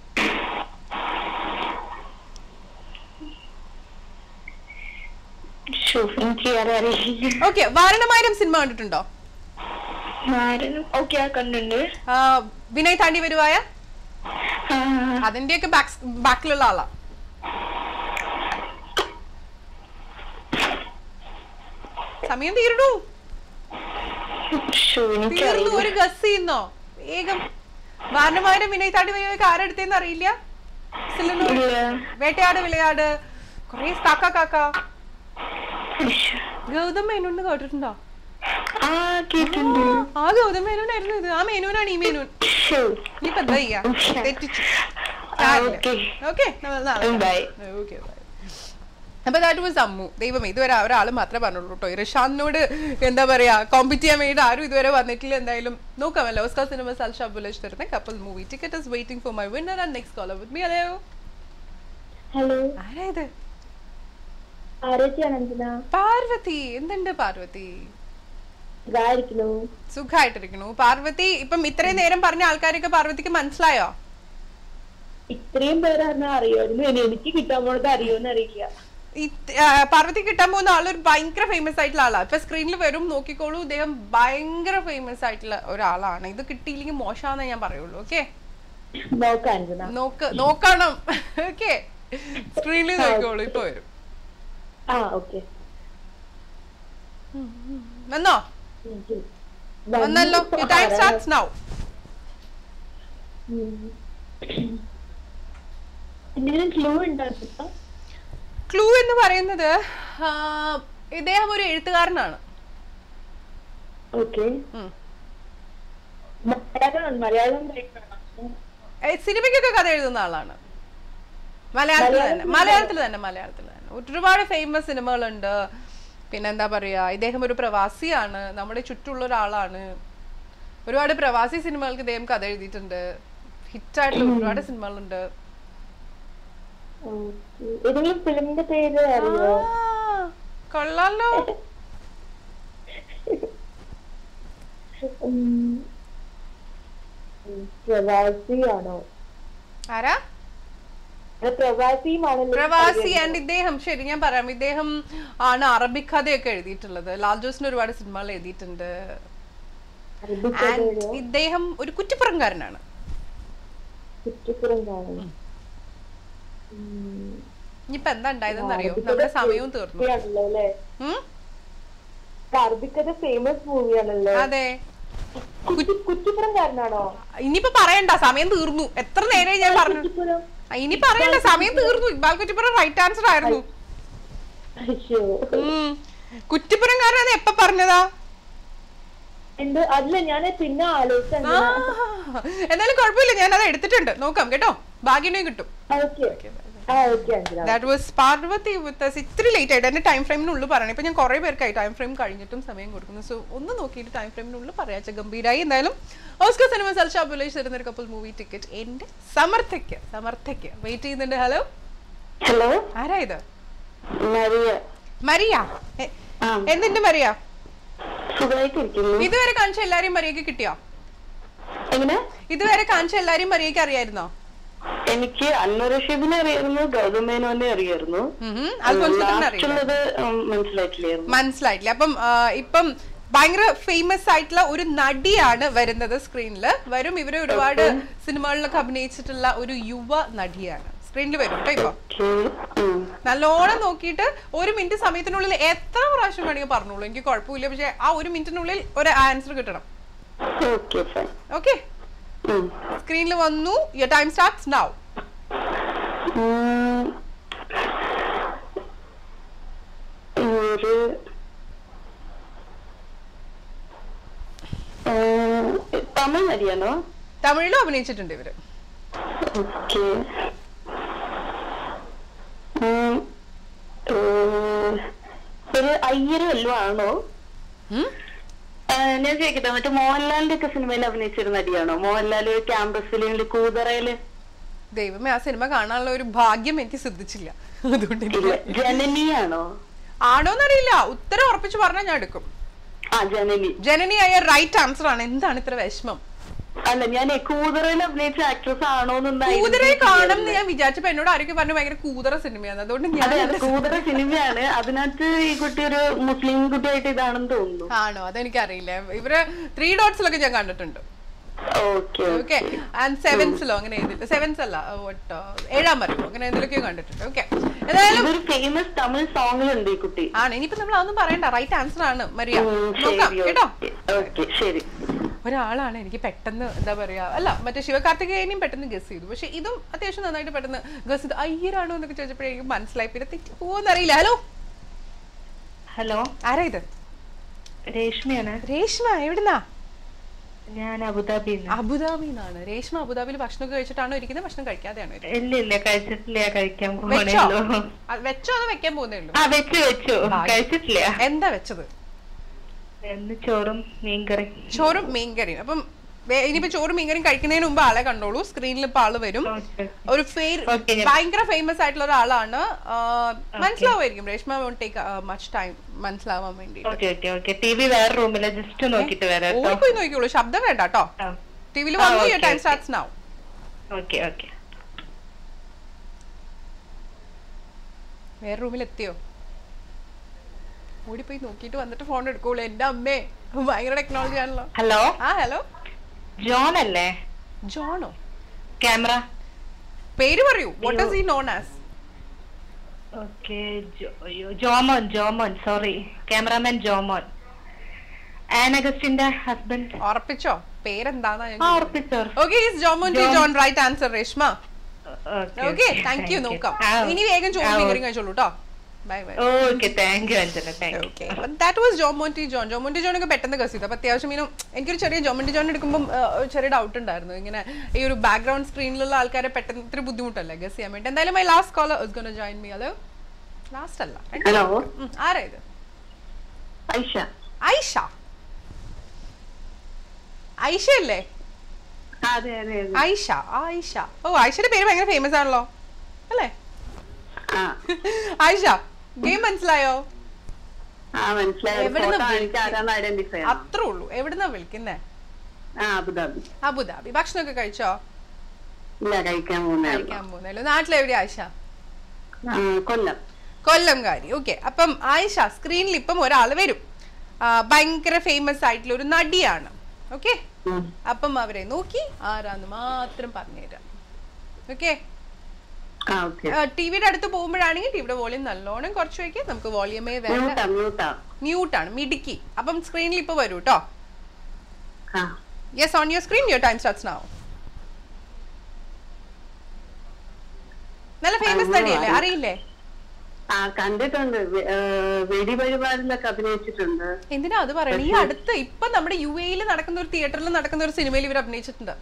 ഷോ എനിക്ക് അറിയില്ല ഓക്കെ വാരണമായിരം സിനിമ കണ്ടിട്ടുണ്ടോ ആരും ഓക്കെ ആ കണ്ടുണ്ട് ആ, വിനയ് താണ്ടി വരുവായ ആ, അതിന്റെയൊക്കെ ബാക്ക് ബാക്കിലുള്ള ആളാ സമയം തീരണു ഷോ തീർന്നു എനിക്കറിയില്ല ഒരു ഗസ് ചെയ്യുന്നോ വേഗം വാരണമായിരം വിനയ് താണ്ടി വരുവായ ആരെടുത്തേന്ന് അറിയില്ല സിലിനോ ഇല്ല വേട്ടയാട് വിളയാട് കൊറേ കാക്ക കാക്ക ശ്ശോ. ഗൗതം മേനോന്ന് കേട്ടിട്ടുണ്ടോ ആ കേട്ടിട്ടുണ്ട് ആ ഗൗതം മേനോനായിരുന്നു ഇത് ആ മേനോനാണ് ഈ മേനോൻ ശോ. ഇനിയിപ്പോ എന്താ ചെയ്യാ തെറ്റിച്ചു ആ, okay. Okay Bye. ഓക്കെ അപ്പൊ ദാറ്റ് വാസ് അമ്മു ദൈവം ഇതുവരെ ഒരാൾ മാത്രമേ പറഞ്ഞുള്ളൂ കേട്ടോ ഇർഷാദിനോട് എന്താ പറയാ കോമ്പറ്റ് ചെയ്യാൻ വേണ്ടി ആരും ഇതുവരെ വന്നിട്ടില്ല എന്തായാലും നോക്കാമല്ലോ ഓസ്കാർ സിനിമ സൽഷാ ബുലേഷ് തരുന്ന couple movie ticket is waiting for my winner and next caller with me hello hello ആരാ ഇത് ആരോഗ്യാണ് എന്തിനാ പാർവതി എന്തുണ്ട് പാർവതി ഇതായിരിക്കണോ സുഖമായിട്ടിരിക്കണു പാർവതി ഇപ്പം ഇത്രയും നേരം പറഞ്ഞ ആൾക്കാരൊക്കെ പാർവതിക്ക് മനസ്സിലായോ ഇത്രയും പേരാണ് അറിയായിരുന്നു ഇനി എനിക്ക് കിട്ടാൻ പോണത് അറിയോന്ന് അറിയില്ല ഇത്, ആ, പാർവതി കിട്ടാൻ പോകുന്ന ആളൊരു ഭയങ്കര ഫേമസ് ആയിട്ടുള്ള ആളാണ് ഇപ്പൊ സ്ക്രീനിൽ വരും നോക്കിക്കോളൂ ഇദ്ദേഹം ഭയങ്കര ഫേമസ് ആയിട്ടുള്ള ഒരാളാണ് ഇത് കിട്ടിയില്ലെങ്കിൽ മോശമാണെന്നേ ഞാൻ പറയുള്ളൂ ഓക്കെ നോക്കാം അഞ്ജന നോക്ക് നോക്കണം ഓക്കെ സ്ക്രീനിൽ നോക്കിക്കോളൂ ഇപ്പൊ വരും ആ ഓക്കെ വന്നോ വന്നല്ലോ ടൈം സ്റ്റാർട്ട്സ് നൗ എന്തെങ്കിലും ക്ലൂ ഉണ്ടായിരുന്നു ക്ലൂ എന്ന് പറയുന്നത് ആ, ഇദ്ദേഹം ഒരു എഴുത്തുകാരനാണ് ഓക്കെ ഉം. മലയാളം മലയാളം പറയുന്നതാണോ? ഏ, സിനിമയ്ക്കൊക്കെ കഥ എഴുതുന്ന ആളാണ് മലയാളത്തിൽ തന്നെ മലയാളത്തിൽ തന്നെ മലയാളത്തിൽ തന്നെ ഒരുപാട് ഫേമസ് സിനിമകളുണ്ട് പിന്നെ എന്താ പറയാ ഇദ്ദേഹം ഒരു പ്രവാസിയാണ് നമ്മുടെ ചുറ്റുള്ള ഒരാളാണ് ഒരുപാട് പ്രവാസി സിനിമകൾക്ക് ഇദ്ദേഹം കഥ എഴുതിയിട്ടുണ്ട് ഹിറ്റായിട്ടുള്ള ഒരുപാട് സിനിമകളുണ്ട് Okay. ഏതെങ്കിലും ഫിലിമിന്റെ പേര് അറിയോ ആ, കൊള്ളാലോ ഉം. ഉം, പ്രവാസിയാണോ ആരാ അത് പ്രവാസിയുമാണല്ലോ പ്രവാസി ആൻഡ് ഇദ്ദേഹം ശരി ഞാൻ പറയാം ഇദ്ദേഹം ആണ് അറബിക് കഥയൊക്കെ എഴുതിയിട്ടുള്ളത് ലാൽ ജോസിന് ഒരുപാട് സിനിമകൾ എഴുതിയിട്ടുണ്ട് അറബിക് ആൻഡ് ഇദ്ദേഹം ഒരു കുറ്റിപ്പുറംകാരനാണ് കുറ്റിപ്പുറം കാണും ഇനിയിപ്പൊ എന്താ ഉണ്ടായതെന്ന് അറിയോ നമ്മുടെ സമയവും തീർന്നു മൂവിയാണല്ലോ അല്ലേ ഉം? അറബിക്കത് ഫേമസ് മൂവിയാണല്ലോ അതെ കുറ്റി- കുറ്റിപ്പുറം കാരനാണോ ഇനിയിപ്പോ പറയണ്ട സമയം തീർന്നു എത്ര നേരം ഞാൻ പറഞ്ഞു കുറ്റിപ്പുറം ആ, ഇനി പറയണ്ട സമയം തീർന്നു ഇക്ബാൽ കുറ്റിപ്പുറം റൈറ്റ് ആൻസർ ആയിരുന്നു അയ്യോ ഉം. കുറ്റിപ്പുറംകാരൻ എപ്പ പറഞ്ഞതാ എന്ത് അല്ല ഞാൻ പിന്നെ ആലോചിച്ച ആ, എന്നാലും കുഴപ്പമില്ല ഞാൻ അത് എടുത്തിട്ടുണ്ട് നോക്കാം കേട്ടോ ഭാഗ്യനെ കിട്ടും ഓക്കെ ആ okay Anjana that was Parvathy with ഇത്തിരി ലേറ്റ് ആയിട്ട് എന്റെ ടൈം ഫ്രെയിമിനുള്ളിൽ പറയണം ഇപ്പൊ ഞാൻ കുറെ പേർക്കായി ടൈം ഫ്രെയിം കഴിഞ്ഞിട്ടും സമയം കൊടുക്കുന്നു സോ ഒന്ന് നോക്കിയിട്ട് ടൈം ഫ്രെയിമിനുള്ളിൽ പറയാച്ച ഗംഭീരായി എന്തായാലും ഓസ്കർ സിനിമ സൽഷാ ബുലേഷ് തരുന്ന ഒരു കപ്പിൾ മൂവി ടിക്കറ്റ് എന്റെ സമർത്ഥയ്ക്ക് സമർത്ഥയ്ക്ക് വെയിറ്റ് ചെയ്യുന്നുണ്ട് ഹലോ ഹലോ ആരാ ഇത് മരിയ മരിയ എ- ആ എന്തിന്റെ മരിയ സുഖമായിട്ടിരിക്കുന്നു ഇതുവരെ കാണിച്ച എല്ലാരെയും മരിയക്ക് കിട്ടിയോ എങ്ങനെ ഇതുവരെ കാണിച്ച എല്ലാരെയും മരിയക്ക് അറിയായിരുന്നോ എനിക്ക് അന്നു റഷീദിനെ അറിയായിരുന്നു ഗൗതം മേനോനെ അറിയായിരുന്നു ഉം, അൽഫോൻസ് പുത്രനെ അറിയില്ല ഉള്ളത് മനസ്സിലായിട്ടില്ലായിരുന്നു മനസ്സിലായിട്ടില്ല അപ്പം ആ, ഇപ്പം ഭയങ്കര ഫേമസ് ആയിട്ടുള്ള ഒരു നടിയാണ് വരുന്നത് സ്ക്രീനിൽ വരും ഇവര് ഒരുപാട് സിനിമകളിലൊക്കെ അഭിനയിച്ചിട്ടുള്ള ഒരു യുവ നടിയാണ് സ്ക്രീനിൽ വരും കേട്ടോ ഇപ്പൊ ഓക്കെ നല്ലോണം നോക്കിയിട്ട് ഒരു മിനിറ്റ് സമയത്തിനുള്ളിൽ എത്ര പ്രാവശ്യം വേണമെങ്കിൽ പറഞ്ഞോളൂ എനിക്ക് കുഴപ്പമില്ല പക്ഷെ ആ ഒരു മിനിറ്റിനുള്ളിൽ ഒരു ആൻസർ കിട്ടണം ഓക്കെ ഫൈൻ ഓക്കെ സ്ക്രീനിൽ വന്നു യുവർ ടൈം സ്റ്റാർട്ട്സ് നൗ ഒരു തമിഴ് നടിയാണോ തമിഴിലും അഭിനയിച്ചിട്ടുണ്ട് ഇവര് ഓക്കെ ഒരു അയ്യര് വല്ലതും ആണോ ഉം? ആ, ഞാൻ ചോദിക്കട്ടെ മറ്റേ മോഹൻലാലിന്റെ ഒക്കെ സിനിമയിൽ അഭിനയിച്ചൊരു നടിയാണോ മോഹൻലാല് ക്യാമ്പസിൽ കൂതറയില് ദൈവമേ ആ സിനിമ കാണാനുള്ള ഒരു ഭാഗ്യം എനിക്ക് സിദ്ധിച്ചില്ല അതുകൊണ്ട് ഇല്ല എനിക്ക് ജനനിയാണോ ആണോന്നറിയില്ല ഉത്തരം ഉറപ്പിച്ച് പറഞ്ഞാൽ ഞാൻ എടുക്കും ആ ജനനി ജനനിയായ റൈറ്റ് ആൻസർ ആണ് എന്താണ് ഇത്ര വിഷമം അല്ല ഞാൻ കൂതറയിൽ അഭിനയിച്ച ആക്ട്രസ് ആണോന്ന് കൂതറയെ കാണണം എന്ന് ഞാൻ വിചാരിച്ചപ്പോ എന്നോട് ആരൊക്കെ പറഞ്ഞു ഭയങ്കര കൂതറ സിനിമയാണ് അതുകൊണ്ട് ഞാൻ അതെ അത് കൂതറ സിനിമയാണ് അതിനകത്ത് ഈ കുട്ടി ഒരു മുസ്ലിം കുട്ടിയായിട്ട് ഇതാണെന്ന് തോന്നുന്നു ആണോ അതെനിക്കറിയില്ല ഇവര് ത്രീ ഡോട്ട്സിലൊക്കെ ഞാൻ കണ്ടിട്ടുണ്ട് ഓക്കെ ഓക്കെ ആൻഡ് സെവൻസിലോ അങ്ങനെ ഏതില്ല സെവൻസ് അല്ല ഒട്ടോ ഏഴാം വരവോ അങ്ങനെ എന്തിലൊക്കെയോ കണ്ടിട്ടുണ്ട് ഓക്കെ ഏതായാലും ഇതൊരു ഫേമസ് തമിഴ് സോങ്ങിലുണ്ട് ഈ കുട്ടി ആണ് ഇനിയിപ്പോ നമ്മൾ അതൊന്നും പറയണ്ട റൈറ്റ് ആൻസർ ആണ് മരിയ ഉം, നോക്കാം ശരി കേട്ടോ ഓക്കെ ശരി ഒരാളാണ് എനിക്ക് പെട്ടെന്ന് എന്താ പറയാ അല്ല മറ്റേ ശിവകാർത്തികേയനെയും പെട്ടെന്ന് ഗസ് ചെയ്തു പക്ഷെ ഇതും അത്യാവശ്യം നന്നായിട്ട് പെട്ടെന്ന് ഗസ് ചെയ്തു അയ്യരാണോ എന്നൊക്കെ ചോദിച്ചപ്പോഴേക്കും മനസ്സിലായി പിന്നെ തെറ്റി പോവെന്നറിയില്ല ഹലോ ഹലോ ആരാ ഇത് രേഷ്മയാണ് രേഷ്മ എവിടുന്നാ ഞാൻ അബുദാബിന്ന് അബുദാബിന്നാണ് രേഷ്മ അബുദാബിയിൽ ഭക്ഷണമൊക്കെ കഴിച്ചിട്ടാണോ ഇരിക്കുന്നത് ഭക്ഷണം കഴിക്കാതെയാണോ ഇരിക്കുന്നത്? ഇല്ല ഇല്ല കഴിച്ചിട്ടില്ല കഴിക്കാൻ വെച്ചോ പോകണല്ലോ അത് വെച്ചോ അത് വെക്കാൻ പോകുന്നേ ഉള്ളൂ ആ വെച്ചു വെച്ചു ഭാഗ്യം. കഴിച്ചിട്ടില്ല എന്താ വെച്ചത് എന്ന് ചോറും മീൻകറി ചോറും മീൻകറിയും അപ്പം വേ- ഇനിയിപ്പോ ചോറും മീൻകറിയും കഴിക്കുന്നതിന് മുമ്പ് ആളെ കണ്ടോളൂ സ്ക്രീനിൽ ഇപ്പൊ ആള് വരും ഓക്കെ. ഒരു ഫെയർ Okay, ഞാൻ- ഭയങ്കര ഫേമസ് ആയിട്ടുള്ള ഒരാളാണ് ആ, മനസ്സിലാവുമായിരിക്കും Reshma won't take much time മനസ്സിലാവാൻ വേണ്ടി okay okay okay T V വേറെ റൂമില് ജസ്റ്റ് നോക്കിട്ട് വരാം കേട്ടോ ഓടിപ്പോയി നോക്കിയോളൂ ശബ്ദം വേണ്ട കേട്ടോ ആ. ടിവിയിൽ ആ, വന്നു okay, time okay. Starts now okay okay വേറെ റൂമിൽ എത്തിയോ ഓടിപ്പോയി നോക്കിയിട്ട് വന്നിട്ട് ഫോൺ എടുക്കുള്ളൂ എന്റെ അമ്മേ ഭയങ്കര ടെക്നോളജി ആണല്ലോ ഹലോ ആ ഹലോ ജോൺ അല്ലേ ജോണോ ക്യാമറ പേര് പറയൂ വാട്ട് ഈസ് ഈ known as okay Jomon Jomon sorry cameraman Jomon ആനഗസ്റ്റിന്റെ ഹസ്ബൻഡ് ഉറപ്പിച്ചോ പേരെന്താന്നാ ഞാൻ ആ ഉറപ്പിച്ചോ okay is Jomon T John right answer Reshma okay okay thank you നോക്കാം ഇനി വേഗം ചോറ് മീൻകറി കഴിച്ചോളൂ കേട്ടോ bye bye okay thank you Anjana thank you okay that was Jomon T John Jomon T John ഒക്കെ പെട്ടെന്ന് കസ് ചെയ്തു അപ്പൊ അത്യാവശ്യം മീനും എനിക്കൊരു ചെറിയ ജോമോൻ ടി ജോൺ എടുക്കുമ്പോൾ ഒരു ചെറിയ ഡൗട്ട് ഉണ്ടായിരുന്നു ഇങ്ങനെ ഈ ഒരു ബാക്ക്ഗ്രൗണ്ട് സ്ക്രീനിലുള്ള ആൾക്കാരെ പെട്ടെന്ന് ഇത്തിരി ബുദ്ധിമുട്ടല്ലേ ഗസ് ചെയ്യാൻ വേണ്ടി എന്തായാലും my last caller is gonna join me hello last അല്ല ഹലോ ഉം, ആരാ ഇത് ഐഷ ഐഷ ഐഷ അല്ലേ അതെ അതെ അതെ ഐഷ ഐഷ ഓ ഐഷയുടെ പേര് ഭയങ്കര ഫേമസ് ആണല്ലോ അല്ലേ ആ ഐഷ ഗെയിം മനസ്സിലായോ ആ മനസ്സിലായി എവിടുന്ന് ഫോട്ടോ എനിക്ക് വിളിക്കും? ആരാന്ന് ഐഡന്റിഫൈ അത്രേ ഉള്ളൂ എവിടുന്നാ വിളിക്കുന്നേ ആ അബുദാബി അബുദാബി ഭക്ഷണമൊക്കെ കഴിച്ചോ ഇല്ല കഴിക്കാൻ പോകുന്നേ ഉള്ളൂ. കഴിക്കാൻ പോകുന്നല്ലോ നാട്ടിലെവിടെയാ ആയിഷ ആ, കൊല്ലം കൊല്ലംകാരി ഓക്കെ അപ്പം ആയിഷ സ്ക്രീനിൽ ഇപ്പം ഒരാൾ വരും ആ, ഭയങ്കര ഫേമസ് ആയിട്ടുള്ള ഒരു നടിയാണ് ഓക്കെ ഉം. അപ്പം അവരെ നോക്കി ആരാന്ന് മാത്രം പറഞ്ഞുതരാം ഓക്കെ ആ ഓക്കെ ടി വിയുടെ അടുത്ത് പോകുമ്പോഴാണെങ്കിൽ ടിവിയുടെ വോളിയം നല്ലോണം കുറച്ച് വയ്ക്കുക നമുക്ക് വോളിയമേ വേണ്ട മ്യൂട്ടാ മ്യൂട്ടാ മ്യൂട്ടാണ് മിടുക്കി അപ്പം സ്ക്രീനിൽ ഇപ്പൊ വരൂ കേട്ടോ ആ yes on your screen your time starts now നല്ല ഫേമസ് ആ, നടിയല്ലേ അറിയാം. അറിയില്ലേ ആ കണ്ടിട്ടുണ്ട് വെ- ഏ, വെടി വഴിപാടിലൊക്കെ അഭിനയിച്ചിട്ടുണ്ട് എന്തിനാ അത് പറയണേ ഈ അടുത്ത് ഇപ്പൊ നമ്മുടെ യു എയിൽ നടക്കുന്ന ഒരു തിയേറ്ററിൽ നടക്കുന്ന ഒരു സിനിമയിൽ ഇവർ അഭിനയിച്ചിട്ടുണ്ട്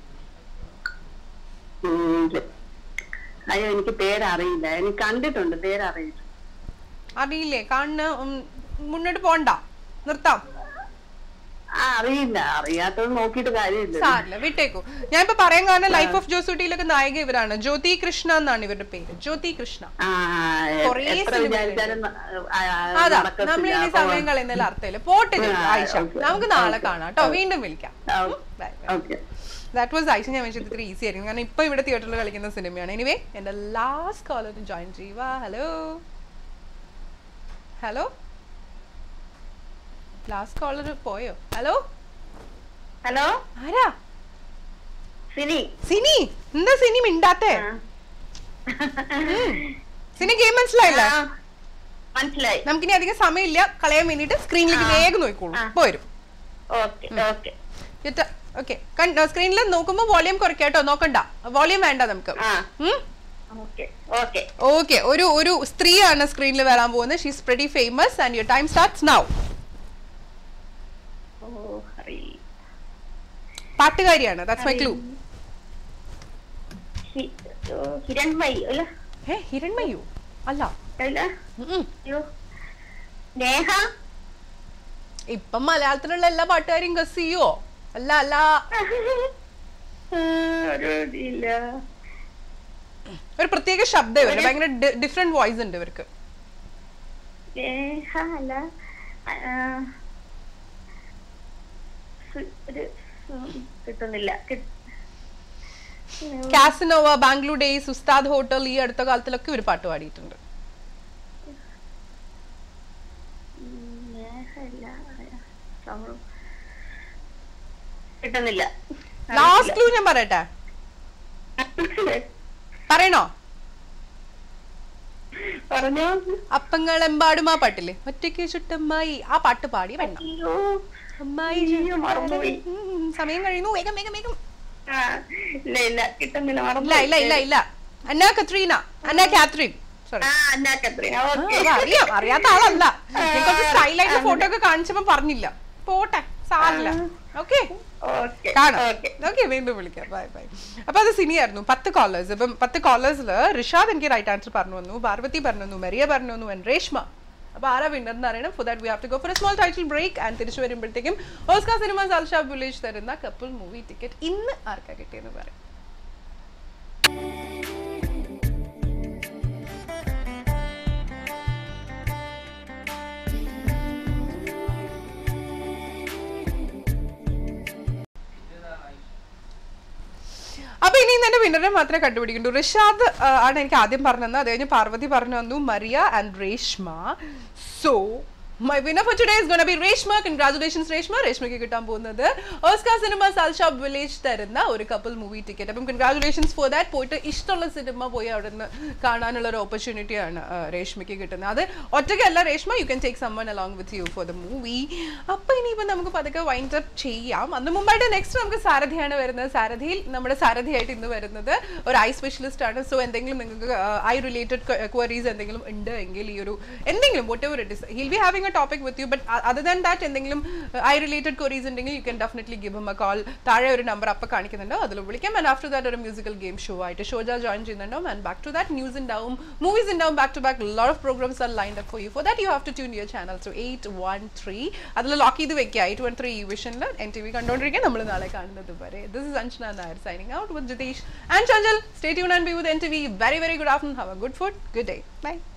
ഉം, ഇല്ല. അയ്യോ എനിക്ക് പേരറിയില്ല എനിക്ക് കണ്ടിട്ടുണ്ട് പേരറിയില്ല അറിയില്ലേ കാണുന്ന ഉം, മുന്നോട്ട് പോണ്ട നിർത്താം ആ അറിയില്ല അറിയാത്തത് നോക്കിയിട്ട് കാര്യമില്ല സാരില്ല വിട്ടേക്കു ഞാൻ ഇപ്പൊ പറയാൻ കാരണം ലൈഫ് ഓഫ് ജോസൂട്ടിയിലൊക്കെ നായിക ഇവരാണ് ജ്യോതി കൃഷ്ണ എന്നാണ് ഇവരുടെ പേര് ജ്യോതി കൃഷ്ണ ആ കുറേ എത്ര സിനിമകളുണ്ട്. വിചാരിച്ചാലും ന- ആ, ആ, അതാ നടക്കത്തില്ല. നമ്മൾ ഇനി അപ്പൊ- സമയം കളയുന്നതിൽ അർത്ഥമില്ല പോട്ടെ ആ, ആയിഷ okay, നമുക്ക് നാളെ okay. കാണാം കേട്ടോ വീണ്ടും വിളിക്കാം ആ, bye okay that was Aisha ഞാൻ വെച്ചത് ഇത്ര ഈസി ആയിരിക്കും കാരണം ഇപ്പൊ ഇവിടെ തിയേറ്ററിൽ കളിക്കുന്ന സിനിമയാണ് എനിവേ എന്റെ ലാസ്റ്റ് കോളർ ജോയിൻ ചെയ്യുക ഹലോ ഹലോ ലാസ്റ്റ് കോളർ പോയോ ഹലോ ഹലോ ആരാ സിനി സിനി എന്താ സിനി മിണ്ടാത്തേ സിനി ഗെയിം മനസ്സിലായില്ല ആ, മനസ്സിലായി നമുക്കിനി അധികം സമയമില്ല കളയാൻ വേണ്ടിട്ട് സ്ക്രീനിലേക്ക് വേഗം നോക്കിക്കോളൂ ഇപ്പൊ വരും ഓക്കെ ഓക്കെ ഓക്കെ സ്ക്രീനിൽ നോക്കുമ്പോൾ വോളിയം കുറയ്ക്കാട്ടോ നോക്കണ്ട വോളിയം വേണ്ട നമുക്ക് ആ ഉം? ഓക്കെ ഓക്കെ ഓക്കെ ഒരു ഒരു സ്ത്രീയാണ് സ്ക്രീനിൽ വരാൻ പോകുന്നത് she's pretty famous and your time starts now ഓ അറിയില്ല പാട്ടുകാരിയാണ് ദാറ്റ്സ് മൈ ക്ലൂ ഹി- ഓ, ഹിരൺമയി അല്ല ഏ ഹിരൺമയ്യോ അല്ല അല്ല ഉം ഉം. അയ്യോ നേഹ ഇപ്പം മലയാളത്തിലുള്ള എല്ലാ പാട്ടുകാരെയും ഗസ് ചെയ്യോ അല്ല അല്ല ഒരു ഇതില്ല ഒരു പ്രത്യേക ശബ്ദം ഇവര് ഭയങ്കര ഡിഫറെന്റ് വോയിസ് ഉണ്ട് ഇവർക്ക് നേഹ അല്ല ആ, സു- ഒരു ഉം, കിട്ടുന്നില്ല കിട്ട്- Casanova Bangalore Days Ustad Hotel ഈ അടുത്ത കാലത്തിലൊക്കെ ഇവർ പാട്ട് പാടിയിട്ടുണ്ട് ഉം, നേഹ അല്ല സമ- കിട്ടുന്നില്ല ലാസ്റ്റ് ക്ലൂ ഞാൻ പറയട്ടെ പറയണോ പറഞ്ഞോ അപ്പങ്ങളെമ്പാടും ആ പാട്ടില്ലേ ഒറ്റയ്ക്ക് ചുട്ടമ്മായി ആ പാട്ട് പാടി വേണ്ട അയ്യോ അമ്മായി അയ്യോ, മറന്നുപോയി. ഉം, സമയം കഴിയുന്നു വേഗം വേഗം വേഗം ആ, ഇല്ല ഇല്ല കിട്ടുന്നില്ല ഇല്ല മറന്നു ഇല്ല ഇല്ല ഇല്ല Anna Katrina Anna Catherine sorry ആ എന്നാ കത്രീന ഓക്കെ അറിയാം അറിയാത്ത ആളല്ല ഞാൻ കുറച്ച് സ്റ്റൈലായിട്ട് ഫോട്ടോ ഒക്കെ കാണിച്ചപ്പോ പറഞ്ഞില്ല പോട്ടെ സാരില്ല ഓക്കെ ഓക്കെ കാണാം ഓക്കെ ഓക്കെ വീണ്ടും വിളിക്കാം ബൈ ബൈ അപ്പൊ അത് സിനിയായിരുന്നു പത്ത് കോളേഴ്സ് ഇപ്പം പത്ത് കോളേഴ്സിൽ റിഷാദ് എനിക്ക് റൈറ്റ് ആൻസർ പറഞ്ഞു വന്നു പാർവതി പറഞ്ഞു വന്നു മെറിയ പറഞ്ഞു വന്നു and രേഷ്മ അപ്പൊ ആരാ വിന്നർ എന്ന് അറിയണം for that we have to go for a small title break and തിരിച്ചു വരുമ്പോഴത്തേക്കും ഓസ്കാർ സിനിമാസ് അൽഷാ ബുലേഷ് തരുന്ന കപ്പിൾ മൂവി ടിക്കറ്റ് ഇന്ന് ആർക്കാ കിട്ടിയെന്ന് പറയും അപ്പൊ ഇനി എന്റെ വിന്നറെ മാത്രമേ കണ്ടുപിടിക്കണ്ടു റിഷാദ് ആ, ആണ് എനിക്ക് ആദ്യം പറഞ്ഞത് അത് കഴിഞ്ഞ് പാർവതി പറഞ്ഞു തന്നു Maria and Reshma so my winner for today is gonna be Reshma congratulations Reshma രേഷ്മയ്ക്ക് കിട്ടാൻ പോകുന്നത് ഓസ്കാർ സിനിമ സാൽഷാബ് വില്ലേജ് തരുന്ന ഒരു കപ്പിൾ മൂവി ടിക്കറ്റ് അപ്പം കൺഗ്രാറ്റുലേഷൻസ് ഫോർ ദാറ്റ് പോയിട്ട് ഇഷ്ടമുള്ള സിനിമ പോയി അവിടെ നിന്ന് കാണാനുള്ള ഒരു ഓപ്പർച്യൂണിറ്റിയാണ് രേഷ്മയ്ക്ക് കിട്ടുന്നത് അത് ഒറ്റയ്ക്കല്ല Reshma you can take someone along with you for the movie അപ്പൊ ഇനിയിപ്പോ നമുക്ക് പതുക്കെ വൈൻഡ് അപ്പ് ചെയ്യാം അന്ന് മുമ്പായിട്ട് നെക്സ്റ്റ് നമുക്ക് സാരഥിയാണ് വരുന്നത് സാരഥിയിൽ നമ്മുടെ സാരഥിയായിട്ട് ഇന്ന് വരുന്നത് ഒരു ഐ സ്പെഷ്യലിസ്റ്റ് ആണ് സോ എന്തെങ്കിലും നിങ്ങൾക്ക് ഐ റിലേറ്റഡ് ക്വറീസ് എന്തെങ്കിലും ഉണ്ട് എങ്കിൽ ഈ ഒരു എന്തെങ്കിലും whatever it is we'll be having a topic with you but other than that എന്തെങ്കിലും ഐ റിലേറ്റഡ് ക്വറീസ് ഉണ്ടെങ്കിൽ you can definitely give em a call താഴെ ഒരു നമ്പർ അപ്പം കാണിക്കുന്നുണ്ട് അതിൽ വിളിക്കാം ആൻഡ് ആഫ്റ്റർ ദാറ്റ് ഒരു മ്യൂസിക്കൽ ഗെയിം ഷോ ആയിട്ട് ഷോജ ജോയിൻ ചെയ്യുന്നുണ്ടാവും and back to that news ഉണ്ടാവും മൂവീസ് ഉണ്ടാവും back to back lot of programmes are lined up for you for that you have to tune your channel to eight one three അതിൽ lock ചെയ്ത് വെക്കുക eight one three ഈ വിഷനിൽ N T V കണ്ടുകൊണ്ടിരിക്കുക നമ്മൾ നാളെ കാണുന്നത് വരെ this is Anjana Nair signing out with Jithesh and Chanchal stay tune and be with N T V very very good afternoon have a good food good day by